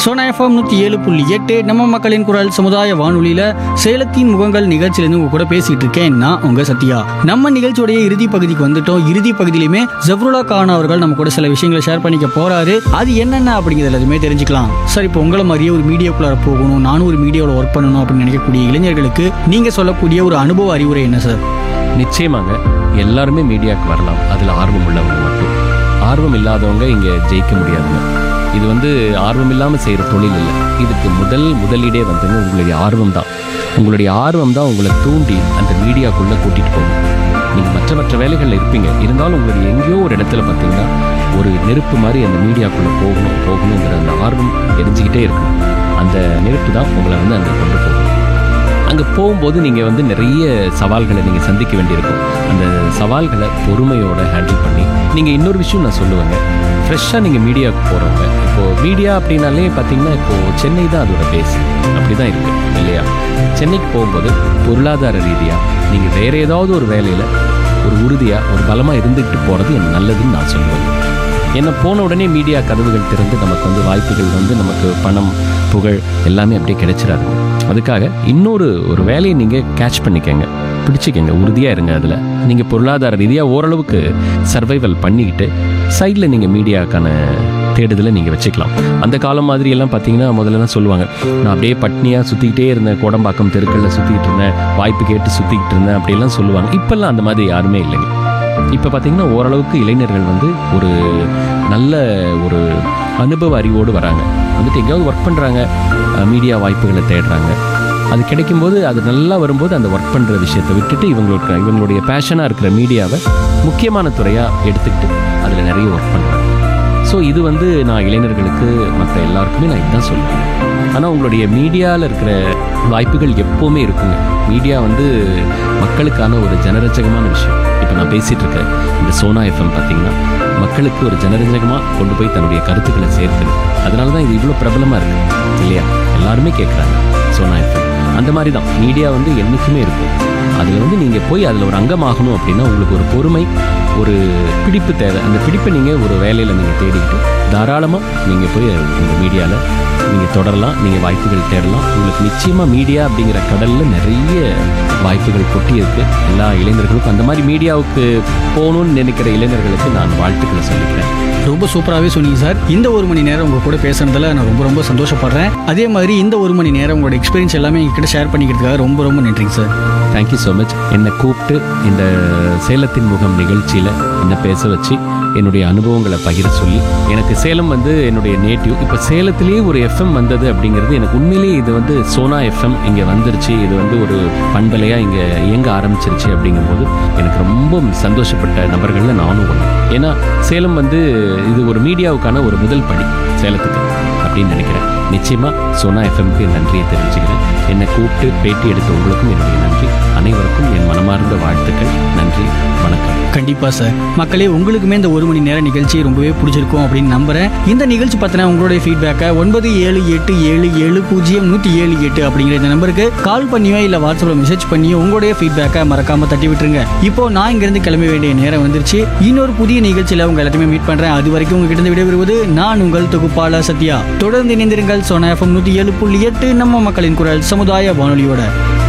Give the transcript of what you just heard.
Sona FM நூற்றி ஏழு புள்ளி எட்டு நம்ம மக்களின் குரல் சமுதாய வானொலியில் சேலத்தின் முகங்கள் நிகழ்ச்சியிலேருந்து உங்க கூட பேசிட்டு இருக்கேன் நான் உங்க சத்யா நம்ம நிகழ்ச்சியோடைய இறுதி பகுதிக்கு வந்துட்டோம் இறுதி பகுதியிலுமே ஜப்ருல்லா கான் அவர்கள் நம்ம கூட சில விஷயங்களை ஷேர் பண்ணிக்க போறாரு அது என்னென்ன அப்படிங்கிறது எல்லாத்தையுமே தெரிஞ்சுக்கலாம் சார் இப்போ உங்களை மாதிரியே ஒரு மீடியாக்குள்ளார போகணும் நானும் ஒரு மீடியாவில் ஒர்க் பண்ணணும் அப்படின்னு நினைக்கக்கூடிய இளைஞர்களுக்கு நீங்க சொல்லக்கூடிய ஒரு அனுபவ அறிவுரை என்ன சார் நிச்சயமாங்க எல்லாருமே மீடியாவுக்கு வரலாம் அதில் ஆர்வம் உள்ளவங்க மட்டும் ஆர்வம் இல்லாதவங்க இங்கே ஜெயிக்க முடியாதுங்க இது வந்து ஆர்வம் இல்லாமல் செய்கிற தொழில் இல்லை இதுக்கு முதல் முதலீடே வந்துங்க உங்களுடைய ஆர்வம் தான் உங்களுடைய ஆர்வம் தான் உங்களை தூண்டி அந்த மீடியாக்குள்ளே கூட்டிகிட்டு போகும் நீங்கள் மற்ற மற்ற வேலைகளில் இருப்பீங்க இருந்தாலும் உங்களுடைய எங்கேயோ ஒரு இடத்துல பார்த்தீங்கன்னா ஒரு நெருப்பு மாதிரி அந்த மீடியாக்குள்ளே போகணும் போகணுங்கிற அந்த ஆர்வம் எரிஞ்சுக்கிட்டே இருக்கும் அந்த நெருப்பு தான் உங்களை வந்து அங்கே கொண்டு போகும் அங்கே போகும்போது நீங்கள் வந்து நிறைய சவால்களை நீங்கள் சந்திக்க வேண்டியிருக்கும் அந்த சவால்களை பொறுமையோட ஹேண்டில் பண்ணி நீங்கள் இன்னொரு விஷயம் நான் சொல்லுவேங்க ஃப்ரெஷ்ஷாக நீங்கள் மீடியாவுக்கு போகிறவங்க இப்போது மீடியா அப்படின்னாலே பார்த்தீங்கன்னா இப்போது சென்னை தான் அதோட பேஸ் அப்படி தான் இருக்குது இல்லையா சென்னைக்கு போகும்போது பொருளாதார ரீதியாக நீங்கள் வேறு ஏதாவது ஒரு வேலையில் ஒரு உறுதியாக ஒரு பலமாக இருந்துக்கிட்டு போகிறது எனக்கு நல்லதுன்னு நான் சொல்லுவேன் ஏன்னா போன உடனே மீடியா கதவுகள் திறந்து நமக்கு வந்து வாய்ப்புகள் வந்து நமக்கு பணம் புகழ் எல்லாமே அப்படியே கிடைச்சிடாது அதுக்காக இன்னொரு ஒரு வேலையை நீங்கள் கேட்ச் பண்ணிக்கங்க பிடிச்சிக்கங்க உறுதியாக இருங்க அதில் நீங்கள் பொருளாதார ரீதியாக ஓரளவுக்கு சர்வைவல் பண்ணிக்கிட்டு சைடில் நீங்கள் மீடியாக்கான தேடுதலை நீங்கள் வச்சுக்கலாம் அந்த காலம் மாதிரி எல்லாம் பார்த்தீங்கன்னா முதல்லலாம் சொல்லுவாங்க நான் அப்படியே பட்னியாக சுற்றிக்கிட்டே இருந்தேன் கோடம்பாக்கம் தெருக்களில் சுற்றிக்கிட்டு இருந்தேன் வாய்ப்பு கேட்டு சுற்றிக்கிட்டு இருந்தேன் அப்படிலாம் சொல்லுவாங்க இப்போல்லாம் அந்த மாதிரி யாருமே இல்லைங்க இப்போ பார்த்தீங்கன்னா ஓரளவுக்கு இளைஞர்கள் வந்து ஒரு நல்ல ஒரு அனுபவ அறிவோடு வராங்க வந்துட்டு எங்கேயாவது ஒர்க் பண்ணுறாங்க மீடியா வாய்ப்புகளை தேடுறாங்க அது கிடைக்கும்போது அது நல்லா வரும்போது அந்த ஒர்க் பண்ணுற விஷயத்தை விட்டுட்டு இவங்களுக்கு இவங்களுடைய பேஷனாக இருக்கிற மீடியாவை முக்கியமான துறையாக எடுத்துக்கிட்டு அதில் நிறைய ஒர்க் பண்ணுறாங்க ஸோ இது வந்து நான் இளைஞர்களுக்கு மற்ற எல்லாருக்குமே நான் இதுதான் சொல்லுவேன் ஆனால் உங்களுடைய மீடியாவில் இருக்கிற வாய்ப்புகள் எப்போவுமே இருக்குங்க மீடியா வந்து மக்களுக்கான ஒரு ஜனரஞ்சகமான விஷயம் இப்போ நான் பேசிகிட்டு இருக்கேன் இந்த சோனா எஃப்எம் பார்த்தீங்கன்னா மக்களுக்கு ஒரு ஜனரஞ்சகமாக கொண்டு போய் தன்னுடைய கருத்துக்களை சேர்க்குது அதனால தான் இது இவ்வளோ பிரபலமாக இருக்குது இல்லையா எல்லாருமே கேட்குறாங்க சோனா எஃப்எம் அந்த மாதிரி தான் மீடியா வந்து என்றைக்குமே இருக்கும் அதில் வந்து நீங்கள் போய் அதில் ஒரு அங்கமாகணும் அப்படின்னா உங்களுக்கு ஒரு பொறுமை ஒரு பிடிப்பு தேவை அந்த பிடிப்பை நீங்கள் ஒரு வேலையில் நீங்கள் தேடிக்கிட்டு தாராளமாக நீங்கள் போய் உங்கள் மீடியாவில் நீங்கள் தொடரலாம் நீங்கள் வாய்ப்புகள் தேடலாம் உங்களுக்கு நிச்சயமாக மீடியா அப்படிங்கிற கடலில் நிறைய வாய்ப்புகள் கொட்டி இருக்கு எல்லா இளைஞர்களுக்கும் அந்த மாதிரி மீடியாவுக்கு போகணும்னு நினைக்கிற இளைஞர்களுக்கு நான் வாழ்த்துக்களை சொல்லிக்கிறேன் ரொம்ப சூப்பராகவே சொன்னீங்க சார் இந்த ஒரு மணி நேரம் உங்க கூட பேசுனதுல நான் ரொம்ப ரொம்ப சந்தோஷப்படுறேன் அதே மாதிரி இந்த ஒரு மணி நேரம் உங்களோட எக்ஸ்பீரியன்ஸ் எல்லாமே எங்ககிட்ட ஷேர் பண்ணிக்கிறதுக்காக ரொம்ப ரொம்ப நன்றிங்க சார் தேங்க்யூ ஸோ மச் என்னை கூப்பிட்டு இந்த சேலத்தின் முகம் நிகழ்ச்சியில் என்னை பேச வச்சு என்னுடைய அனுபவங்களை பகிர சொல்லி எனக்கு சேலம் வந்து என்னுடைய நேட்டிவ் இப்போ சேலத்திலேயே ஒரு எஃப்எம் வந்தது அப்படிங்கிறது எனக்கு உண்மையிலேயே இது வந்து சோனா எஃப்எம் இங்கே வந்துருச்சு இது வந்து ஒரு பண்பலையாக இங்கே இயங்க ஆரம்பிச்சிருச்சு அப்படிங்கும்போது எனக்கு ரொம்ப சந்தோஷப்பட்ட நபர்களில் நானும் ஒன்று ஏன்னா சேலம் வந்து இது ஒரு மீடியாவுக்கான ஒரு முதல் படி சேலத்துக்கு அப்படின்னு நினைக்கிறேன் நிச்சயமாக சோனா எஃப்எம்க்கு நன்றியை தெரிவிச்சுக்கிறேன் என்னை கூப்பிட்டு பேட்டி எடுத்த உங்களுக்கும் என்னுடைய நன்றி அனைவருக்கும் என் மனமார்ந்த வாழ்த்துக்கள் நன்றி வணக்கம் கண்டிப்பா சார் மக்களே உங்களுக்குமே இந்த ஒரு மணி நேர நிகழ்ச்சி ரொம்பவே பிடிச்சிருக்கும் அப்படின்னு நம்புறேன் இந்த நிகழ்ச்சி பத்தின உங்களுடைய ஃபீட்பேக்கை ஒன்பது ஏழு எட்டு ஏழு ஏழு பூஜ்ஜியம் நூற்றி ஏழு எட்டு அப்படிங்கிற இந்த நம்பருக்கு கால் பண்ணியோ இல்லை வாட்ஸ்அப்பில் மெசேஜ் பண்ணியோ உங்களுடைய ஃபீட்பேக்கை மறக்காம தட்டி விட்டுருங்க இப்போ நான் இங்கிருந்து கிளம்ப வேண்டிய நேரம் வந்துருச்சு இன்னொரு புதிய நிகழ்ச்சியில் உங்க எல்லாத்தையுமே மீட் பண்றேன் அது வரைக்கும் உங்ககிட்ட இருந்து விடைபெறுவது நான் உங்கள் தொகுப்பாளர் சத்யா தொடர்ந்து இணைந்திருங்கள் சோனா எஃப்எம் நூற்றி ஏழு புள்ளி எட்டு நம்ம மக்களின் குரல் சமுதாய வானொலியோட